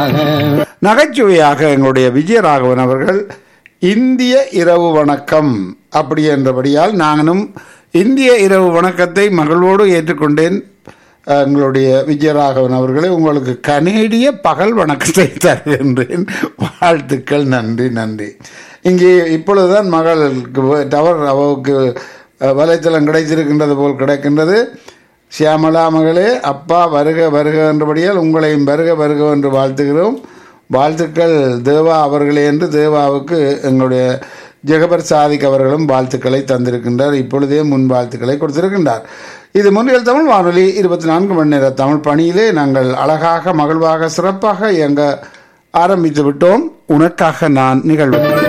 நன்றாக நகைச்சுவையாக எங்களுடைய விஜயராகவன் அவர்கள் இந்திய இரவு வணக்கம் அப்படி என்றபடியால் நானும் இந்திய இரவு வணக்கத்தை மகிழ்வோடு ஏற்றுக்கொண்டேன் அஹ், எங்களுடைய விஜயராகவன் அவர்களே உங்களுக்கு கனேடிய பகல் வணக்கத்தை தருகின்றேன் வாழ்த்துக்கள் நன்றி நன்றி இங்கே இப்பொழுதுதான் மகளுக்கு டவர் அவருக்கு அஹ், வலைத்தளம் கிடைத்திருக்கின்றது போல் கிடைக்கின்றது சியாமலா மகளே அப்பா வருக வருக என்றபடியால் உங்களையும் வருக வருக என்று வாழ்த்துகிறோம் வாழ்த்துக்கள் தேவா அவர்களே என்று தேவாவுக்கு எங்களுடைய ஜெகபர் சாதிக் அவர்களும் வாழ்த்துக்களை தந்திருக்கின்றார் இப்பொழுதே முன் வாழ்த்துக்களை கொடுத்திருக்கின்றார் இது முன்னில் தமிழ் வானொலி இருபத்தி நான்கு மணி நேர தமிழ் பணியிலே நாங்கள் அழகாக மகிழ்வாக சிறப்பாக இயங்க ஆரம்பித்து விட்டோம் உனக்காக நான் நிகழ்வு